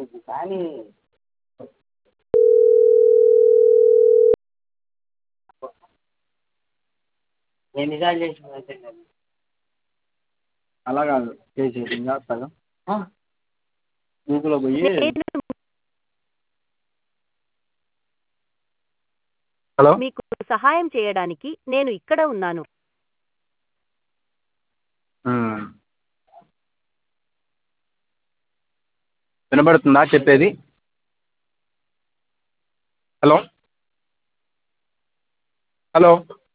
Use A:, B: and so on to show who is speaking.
A: అలా కాదు పే చెయ్యి నేను చేస్తాగా గూగుల్లో పోయి హలో
B: మీకు సహాయం చేయడానికి నేను ఇక్కడ ఉన్నాను
A: వినబడుతుందా చెప్పేది హలో హలో